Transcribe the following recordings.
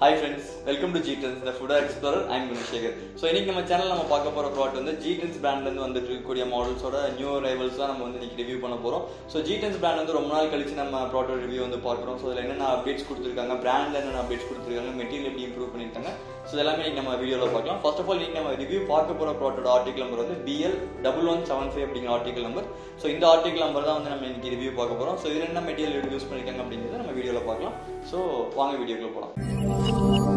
hi friends welcome to G dens the food explorer I'm Gunasekar so இன்னைக்கு நம்ம channel நம்ம பார்க்க போகிற ப்ராடக்ட் வந்து ஜி டென்ஸ் பிராண்ட்லேருந்து வந்துட்டு இருக்கக்கூடிய மாடல்ஸோட நியூ ரைவல்ஸ் தான் நம்ம வந்து இன்னைக்கு ரிவ்யூ பண்ண போகிறோம் ஸோ ஜி டென்ஸ் பிராண்ட் வந்து ரொம்ப நாள் கழிச்சு நம்ம ப்ராடக்ட் ரிவ்யூ வந்து பார்க்குறோம் ஸோ அதில் என்னென்ன அப்டேட்ஸ் கொடுத்துருக்காங்க பிராண்டில் என்னென்ன அப்டேட்ஸ் கொடுத்துருக்காங்க மெட்டீரியல் எப்படி இம்ப்ரூவ் பண்ணியிருக்காங்க ஸோ எல்லாமே இன்னைக்கு நம்ம வீடியோவில் பார்க்கலாம் ஃபர்ஸ்ட் ஆஃப் ஆல் நீங்கள் நம்ம ரிவ்யூ பார்க்க போகிற ப்ராடக்ட் ஆர்டிகல் நம்பர் வந்து PL double one seven five அப்படிங்கிற ஆர்டிகல் நம்பர் ஸோ இந்த ஆர்டிகல் நம்பர் தான் வந்து நம்ம இன்னைக்கு ரிவ்யூ பார்க்க போகிறோம் ஸோ இதில் என்ன மெட்டீரியல் யூஸ் பண்ணியிருக்காங்க அப்படிங்கிறத நம்ம வீடியோவில் பார்க்கலாம் ஸோ வாங்க வீடியோக்குள்ள போகலாம்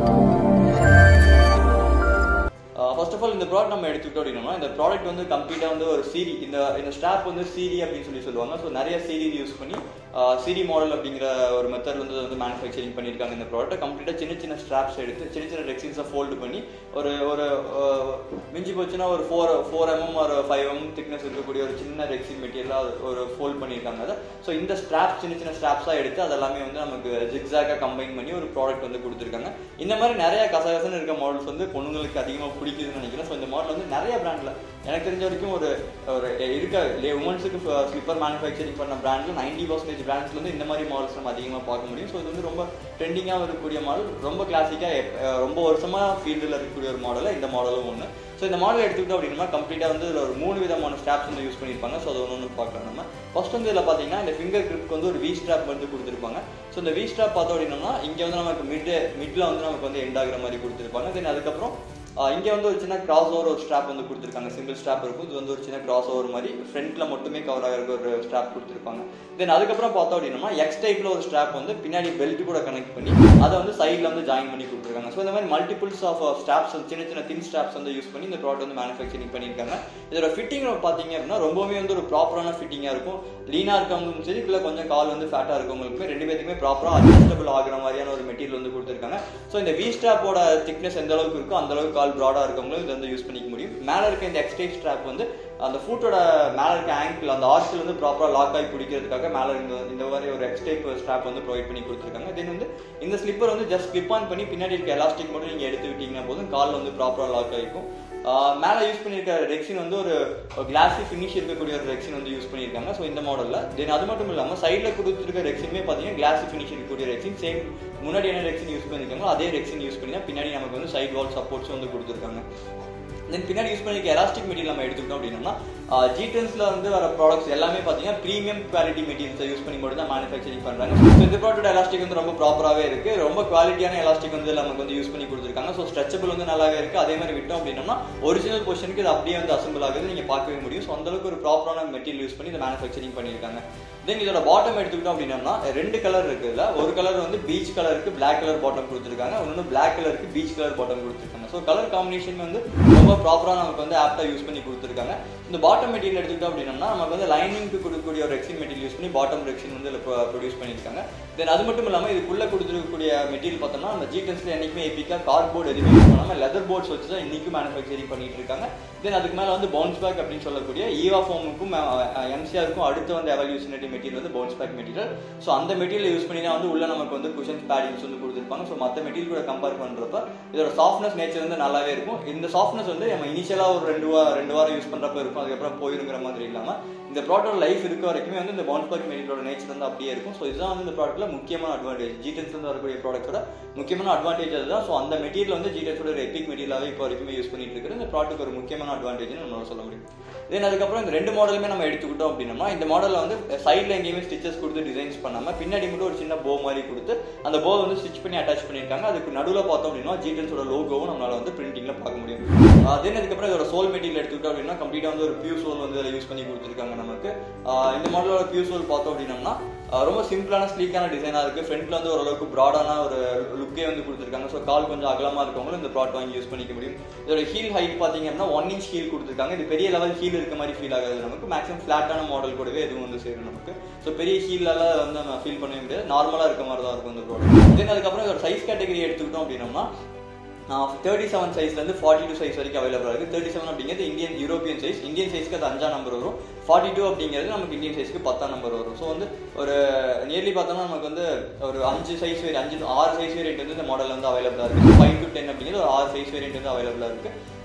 ஃபர்ஸ்ட் ஆஃப் ஆல் இந்த ப்ராடக்ட் நம்ம எடுத்துக்கிட்டோம் அப்படின்னா இந்த ப்ராடக்ட் வந்து கம்ப்ளீட்டாக வந்து ஒரு சீரி இந்த இந்த ஸ்டாப் வந்து சீரி அப்படின்னு சொல்லி சொல்லுவாங்க ஸோ நிறைய சீரி யூஸ் பண்ணி சீரி மாடல் அப்படிங்கிற ஒரு மெத்தட் வந்து வந்து மேனுஃபேக்சரிங் பண்ணியிருக்காங்க இந்த ப்ராடக்ட்டை கம்ப்ளீட்டாக சின்ன சின்ன ஸ்ட்ராப்ஸ் எடுத்து சின்ன சின்ன ரெக்ஸின்ஸை ஃபோல்டு பண்ணி ஒரு ஒரு அஹ், மிஞ்சி போச்சுன்னா ஒரு ஃபோர் ஃபோர் எம்எம் ஒரு ஃபைவ் எம்எம் திக்னஸ் இருக்கக்கூடிய ஒரு சின்ன ரெக்ஸின் மெட்டீரியலாக ஒரு ஃபோல்ட் பண்ணியிருக்காங்க அதை ஸோ இந்த ஸ்ட்ராப்ஸ் சின்ன சின்ன ஸ்ட்ராப்ஸாக எடுத்து அதெல்லாமே வந்து நமக்கு ஜிக்ஸாக்காக கம்பைன் பண்ணி ஒரு ப்ராடக்ட் வந்து கொடுத்துருக்காங்க இந்த மாதிரி நிறைய கசகசன்னு இருக்க மாடல்ஸ் வந்து பொண்ணுங்களுக்கு அதிகமாக பிடிக்குதுன்னு நினைக்கிறேன் ஸோ இந்த மாடல் வந்து நிறைய பிராண்டில் எனக்கு தெரிஞ்ச வரைக்கும் ஒரு ஒரு இருக்க உமன்ஸுக்கு ஸ்லிப்பர் மேனுஃபேக்சரிங் பண்ண பிராண்டில் நைன்டி பர்சன்டேஜ் பிராண்ட்ஸ்லேருந்து இந்த மாதிரி மாடல்ஸ் நம்ம அதிகமாக பார்க்க முடியும் ஸோ இது வந்து ரொம்ப ட்ரெண்டிங்காக இருக்கக்கூடிய மாடல் ரொம்ப கிளாசிக்காக ரொம்ப வருஷமாக ஃபீல்டில் இருக்கக்கூடிய ஒரு மாடலில் இந்த மாடலும் ஒன்று ஸோ இந்த மாடல் எடுத்துக்கிட்டோம் அப்படின்னா கம்ப்ளீட்டாக வந்து இதுல ஒரு மூணு விதமான ஸ்ட்ராப்ஸ் வந்து யூஸ் பண்ணியிருப்பாங்க ஸோ அது ஒன்று ஒன்று பார்க்கலாம் நம்ம ஃபர்ஸ்ட் வந்து இதில் பார்த்தீங்கன்னா இந்த ஃபிங்கர் கிரிப்க்கு வந்து ஒரு வி ஸ்ட்ராப் வந்து கொடுத்துருப்பாங்க ஸோ இந்த வி ஸ்ட்ராப் பார்த்தோம் அப்படின்னா இங்கே வந்து நமக்கு மிட் மிட்ல வந்து நமக்கு வந்து எண்ட் ஆகுற மாதிரி கொடுத்துருப்பாங்க தென் அதுக்கப்புறம் ஆஹ் இங்க வந்து ஒரு சின்ன கிராஸ் ஓவர் ஒரு ஸ்ட்ராப் வந்து கொடுத்துருக்காங்க சிங்கிள் ஸ்ட்ராப் இருக்கும் இது வந்து ஒரு சின்ன கிராஸ் ஓவர் மாதிரி ஃப்ரண்ட்ல மட்டுமே கவர் ஆகிற ஒரு ஸ்ட்ராப் கொடுத்துருப்பாங்க தென் அதுக்கப்புறம் பார்த்தோம் அப்படின்னா எக்ஸ் டைப்ல ஒரு ஸ்ட்ராப் வந்து பின்னாடி பெல்ட் கூட கனெக்ட் பண்ணி அதை வந்து சைடில் வந்து ஜாயின் பண்ணி கொடுத்துருக்காங்க ஸோ இந்த மாதிரி மல்டிபிள்ஸ் ஆஃப் ஸ்ட்ராப்ஸ் சின்ன சின்ன தின் ஸ்ட்ராப்ஸ் வந்து யூஸ் பண்ணி இந்த ப்ராடக்ட் வந்து மேனுஃபேக்சரிங் பண்ணியிருக்காங்க இதோட ஃபிட்டிங் பார்த்தீங்க அப்படின்னா ரொம்பவே வந்து ஒரு ப்ராப்பரான ஃபிட்டிங்காக இருக்கும் லீனாக இருக்கவங்களுக்கும் சரி இல்லை கொஞ்சம் கால் வந்து ஃபேட்டாக இருக்கவங்களுக்குமே ரெண்டு பேத்துக்குமே ப்ராப்பராக அட்ஜஸ்டபிள் ஆகிற மாதிரியான ஒரு மெட்டீரியல் வந்து கொடுத்துருக்காங்க ஸோ இந்த வி ஸ்ட்ராப்போட திக்னஸ் எந்த அளவுக்கு இருக்கோ அந்த அளவுக்கு கால் ப்ராடாக இருக்கவங்களும் இதை வந்து யூஸ் பண்ணிக்க முடியும் மேலே இருக்க இந்த எக்ஸ்டைப் ஸ்ட்ராப் வந்து அந்த ஃபுட்டோட மேலே இருக்க ஆங்கிள் அந்த ஆர்ச்சில் வந்து ப்ராப்பராக லாக் ஆகி பிடிக்கிறதுக்காக மேலே இந்த இந்த மாதிரி ஒரு எக்ஸ்டைப் ஸ்ட்ராப் வந்து ப்ரொவைட் பண்ணி கொடுத்துருக்காங்க தென் வந்து இந்த ஸ்லிப்பர் வந்து ஜஸ்ட் ஸ்லிப் ஆன் பண்ணி பின்னாடி இருக்க எலாஸ்டிக் மட்டும் நீங்கள் எடுத்து விட்டீங்கன்னா போதும் கால் வந்து ப்ராப்பராக லாக் ஆகிருக்கும் மேலே யூஸ் பண்ணியிருக்க ரெக்ஸின் வந்து ஒரு கிளாஸி ஃபினிஷ் இருக்கக்கூடிய ஒரு ரெக்ஸின் வந்து யூஸ் பண்ணியிருக்காங்க ஸோ இந்த மாடலில் தென் அது மட்டும் இல்லாமல் சைடில் கொடுத்துருக்க ரெக்ஸினுமே பார்த்தீங்கன்னா கிளாஸி ஃபினிஷ் இருக்கக்கூடிய ரெக்ஸின் சேம் முன்னாடி என்ன ரெக்ஸின் யூஸ் பண்ணியிருக்காங்களோ அதே ரெக்ஸின் யூஸ் பண்ணி தான் பின்னாடி நமக்கு வந்து சைட் வால் சப்போர்ட்ஸும் வந்து கொடுத்துருக்காங்க தென் பின்னாடி யூஸ் பண்ணிக்க எலாஸ்டிக் மெட்டீரியல் நம்ம எடுத்துக்கிட்டோம் அப்படின்னா ஜி டென்ஸ்ல வந்து வர ப்ராடக்ட்ஸ் எல்லாமே பார்த்தீங்கன்னா ப்ரீமியம் குவாலிட்டி மெட்டீரியல்ஸை யூஸ் பண்ணி மட்டும் தான் மேனுஃபேக்சரிங் பண்ணுறாங்க ஸோ இந்த ப்ராடக்ட் எலாஸ்டிக் வந்து ரொம்ப ப்ராப்பராகவே இருக்கு ரொம்ப குவாலிட்டியான எலாஸ்டிக் வந்து நமக்கு வந்து யூஸ் பண்ணி கொடுத்துருக்காங்க ஸோ ஸ்ட்ரெச்சபிள் வந்து நல்லாவே இருக்கு அதே மாதிரி விட்டோம் அப்படின்னா ஒரிஜினல் பொசிஷனுக்கு இது அப்படியே வந்து அசம்பிள் ஆகுது நீங்கள் பார்க்கவே முடியும் ஸோ அந்த அளவுக்கு ஒரு ப்ராப்பரான மெட்டீரியல் யூஸ் பண்ணி இந்த மேனுஃபேக்சரிங் பண்ணியிருக்காங்க தென் இதோட பாட்டம் எடுத்துக்கிட்டோம் அப்படின்னா ரெண்டு கலர் இருக்குதுல ஒரு கலர் வந்து பீச் கலருக்கு பிளாக் கலர் பாட்டம் கொடுத்துருக்காங்க இன்னொன்று பிளாக் கலருக்கு பீச் கலர் பாட்டம் கொடுத்துருக்காங்க ஸோ கலர் காம்பினேஷன் வந்து ரொம்ப ப்ராப்பராக நமக்கு வந்து ஆப்டாக யூஸ் பண்ணி கொடுத்துருக்காங்க இந்த பாட்டம் மெட்டீரியல் எடுத்துக்கிட்டோம் அப்படின்னா நமக்கு வந்து லைனிங்க்கு கொடுக்கக்கூடிய ஒரு ரெக்ஸின் மெட்டீரியல் யூஸ் பண்ணி பாட்டம் ரெக்ஸின் வந்து இதில் ப்ரொடியூஸ் பண்ணியிருக்காங்க தென் அது மட்டும் இல்லாமல் இதுக்குள்ளே கொடுத்துருக்கக்கூடிய மெட்டீரியல் பார்த்தோம்னா நம்ம ஜி டென்ஸ்ல என்றைக்குமே எப்பிக்காக கார்ட்போர்ட் எதுவுமே யூஸ் பண்ணாமல் லெதர் போர்ட்ஸ் வச்சு தான் இன்றைக்கும் மேனுஃபேக்சரிங் பண்ணிட்டு இருக்காங்க தென் அதுக்கு மேலே வந்து பவுன்ஸ் பேக் அப்படின்னு சொல்லக்கூடிய ஈவா ஃபோமுக்கும் எம்சிஆருக்கும் அடுத்து வந்து எவல்யூஷனரி மெட்டீரியல் வந்து பவுன்ஸ் பேக் மெட்டீரியல் ஸோ அந்த மெட்டீரியல் யூஸ் பண்ணி தான் வந்து உள்ள நமக்கு வந்து குஷன்ஸ் பேடிங்ஸ் வந்து கொடுத்துருப்பாங்க ஸோ மற்ற மெட்டீரியல் கூட கம்பேர் பண்ணுறப்ப இதோட சாஃப்ட்னஸ் நேச்சர் வந்து நல்லாவே இருக்கும் இந்த சாஃப்ட்னஸ் வந்து நம்ம இனிஷியலாக ஒரு ரெண்டு வா ரெண்டு வாரம் யூஸ் பண்ணுறப்ப இருக்கும் அதுக்கப்புறம் போயிருங்கிற மாதிரி இல்லாமல் இந்த ப்ராடக்ட் லைஃப் இருக்க வரைக்குமே வந்து இந்த பவுன்ஸ் பேக் மெட்டீரியலோட நேச்சர் வந்து அப்படியே இருக்கும் ஸோ இதுதான் வந்து இந்த ப்ராடக்ட்ல முக்கியமான அட்வான்டேஜ் ஜிடென்ஸ் வந்து வரக்கூடிய ப்ராடக்ட்டோட முக்கியமான அட்வான்டேஜ் அதுதான் ஸோ அந்த மெட்டீரியல் வந்து ஜிடென்ஸோட ஒரு எபிக் மெட்டீரியலாகவே இப்போ வரைக்குமே யூஸ் பண்ணிட்டு இருக்கிற இந்த ப்ராடக்ட் ஒரு முக்கியமான அட்வான்டேஜ்னு நம்மளால சொல்ல முடியும் தென் அதுக்கப்புறம் இந்த ரெண்டு மாடலுமே நம்ம எடுத்துக்கிட்டோம் அப்படின்னா இந்த மாடலில் வந்து சைடில் எங்கேயுமே ஸ்டிச்சஸ் கொடுத்து டிசைன்ஸ் பண்ணாமல் பின்னாடி மட்டும் ஒரு சின்ன போ மாதிரி கொடுத்து அந்த போ வந்து ஸ்டிச் பண்ணி அட்டாச் பண்ணியிருக்காங்க அதுக்கு நடுவில் பார்த்தோம் அப்படின்னா ஜிடென்ஸோட லோகோவும் நம்மளால வந்து பிரிண்டிங்கில் பார்க்க முடியும் தென் அதுக்கப்புறம் இதோட சோல் மெட்டீரியல் எடுத்துக்கிட்டோம் அப்படின்னா கம்ப்ளீட்டாக வந்து ஒரு பியூ சோல் வந்து இதில் யூஸ் பண்ணி கொடுத்துருக்காங்க நமக்கு ஆஹ் இந்த மாடலோட பியூ சோல் பார்த்தோம் அப்படின்னம்னா ஆஹ் ரொம்ப சிம்பிளான ஸ்லீக்கான டிசைனாக இருக்குது ஃப்ரண்ட்ல வந்து ஓரளவுக்கு ப்ராடான ஒரு லுக்கே வந்து கொடுத்துருக்காங்க ஸோ கால் கொஞ்சம் அகலமாக இருக்கவங்களும் இந்த ப்ராடக்ட் வாங்கி யூஸ் பண்ணிக்க முடியும் இதோட ஹீல் ஹைட் பார்த்தீங்க அப்படின்னா ஒன் இன்ச் ஹீல் கொடுத்துருக்காங்க இது பெரிய லெவல் ஹீல் இருக்க மாதிரி ஃபீல் ஆகாது நமக்கு மேக்ஸிமம் ஃப்ளாட்டான மாடல் கூடவே எதுவும் வந்து சேரும் நமக்கு ஸோ பெரிய ஹீலால வந்து நம்ம ஃபீல் பண்ணவே முடியாது நார்மலாக இருக்க மாதிரி தான் இருக்கும் இந்த ப்ராடக்ட் தென் அதுக்கப்புறம் இதோட சைஸ் கேட்டகரி எடுத்துக்கிட்டோம் அப்படின்னம்னா தேர்ட்டி செவன் சைஸ்லேருந்து ஃபார்ட்டி டூ சைஸ் வரைக்கும் அவைலபிளாக இருக்குது தேர்ட்டி செவன் அப்படிங்கிறது இந்தியன் யூரோப்பியன் சைஸ் இந்தியன் சைஸ்க்கு அது அஞ்சாம் நம்பர் வரும் ஃபார்ட்டி டூ அப்படிங்கிறது நமக்கு இந்தியன் சைஸ்க்கு பத்தாம் நம்பர் வரும் ஸோ வந்து ஒரு நியர்லி பார்த்தோம்னா நமக்கு வந்து ஒரு அஞ்சு சைஸ் வேரி அஞ்சு ஆறு சைஸ் வேரியன்ட் வந்து இந்த மாடல் வந்து அவைலபிளாக இருக்குது ஃபைவ் டு டென் அப்படிங்கிறது ஒரு ஆறு சைஸ் வேரியன்ட் வந்து அவைலபிளாக இருக்குது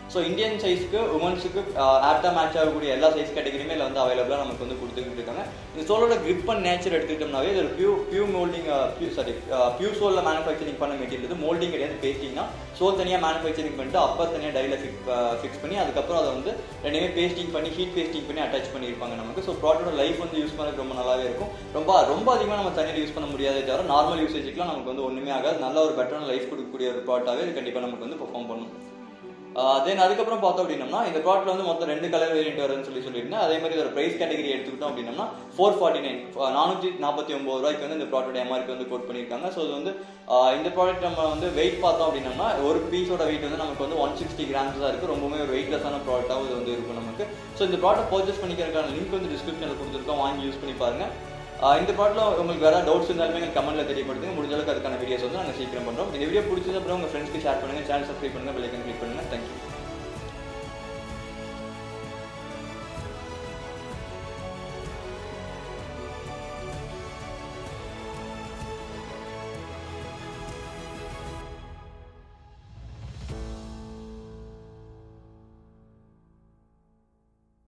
ஸோ இந்தியன் சைஸ்க்கு உமன்ஸுக்கு ஆப்டா மேட்ச் ஆகக்கூடிய எல்லா சைஸ் கேட்டகரியுமே இதில் வந்து அவைலபிளாக நமக்கு வந்து கொடுத்துக்கிட்டு இருக்காங்க இந்த சோலோட grip அண்ட் நேச்சர் எடுத்துக்கிட்டோம்னாவே இது ஒரு PU PU moulding PU sorry PU சோலில் மேனுஃபேக்சரிங் பண்ண மெட்டீரியல் இது மோல்டிங் கிடையாது பேஸ்டிங்னா சோல் தனியாக மேனுஃபேக்சரிங் பண்ணிட்டு அப்பர் தனியாக டைல ஃபிக்ஸ் பண்ணி அதுக்கப்புறம் அதை வந்து ரெண்டுமே பேஸ்டிங் பண்ணி ஹீட் பேஸ்டிங் பண்ணி அட்டாச் பண்ணியிருப்பாங்க நமக்கு ஸோ ப்ராடக்டோட லைஃப் வந்து யூஸ் பண்ணதுக்கு ரொம்ப நல்லாவே இருக்கும் ரொம்ப ரொம்ப அதிகமாக நம்ம தண்ணியில் யூஸ் பண்ண முடியாதே தவிர நார்மல் யூசேஜுக்குலாம் நமக்கு வந்து ஒன்றுமே ஆகாது நல்ல ஒரு பெட்டரான லைஃப் கொடுக்கக்கூடிய ஒரு ப்ராடக்டாகவே இது கண்டிப்பாக நமக்கு வந்து பெர்ஃபார்ம் பண்ணும் தென் அதுக்கப்புறம் பார்த்தோம் அப்படின்னம்னா இந்த ப்ராடக்ட்ல வந்து மொத்தம் ரெண்டு கலர் வேரியன்ட் வருதுன்னு சொல்லி சொல்லியிருந்தேன் அதே மாதிரி இதோட பிரைஸ் கேட்டகரி எடுத்துக்கிட்டோம் அப்படின்னம்னா ஃபோர் ஃபார்ட்டி நைன் நானூற்றி நாற்பத்தி ஒம்பது ரூபாய்க்கு வந்து இந்த ப்ராடக்ட் எம்ஆர்பி வந்து கோட் பண்ணியிருக்காங்க ஸோ இது வந்து ஆஹ் இந்த ப்ராடக்ட் நம்ம வந்து வெயிட் பார்த்தோம் அப்படின்னம்னா ஒரு பீஸோட வெயிட் வந்து நமக்கு வந்து ஒன் சிக்ஸ்டி கிராம்ஸ் தான் இருக்குது ரொம்பவே ஒரு வெயிட்லெஸ்ஸான ப்ராடக்டாகவும் இது வந்து இருக்கும் நமக்கு ஸோ இந்த ப்ராடக்ட் பர்ச்சேஸ் பண்ணிக்கிறதுக்கான லிங்க் வந்து டிஸ்கிரிப்ஷனில் கொடுத்துருக்கோம் வாங்கி யூஸ் பண்ணி பாருங்க ஆஹ் இந்த ப்ராடக்ட்ல உங்களுக்கு வேற டவுட்ஸ் இருந்தாலுமே எங்கள் கமெண்ட்ல தெரியப்படுத்துங்க முடிஞ்ச அளவுக்கு அதுக்கான வீடியோஸ் வந்து நாங்கள் சீக்கிரம் பண்ணுறோம் இந்த வீடியோ பிடிச்சது அப்புறம் உங்கள் ஃப்ரெண்ட்ஸ்க்கு ஷேர் பண்ணுங்க சேனல் சப்ஸ்கிரைப் பண்ணுங்க பெல் ஐக்கன் கிளிக் பண்ணுங்க தேங்க்யூ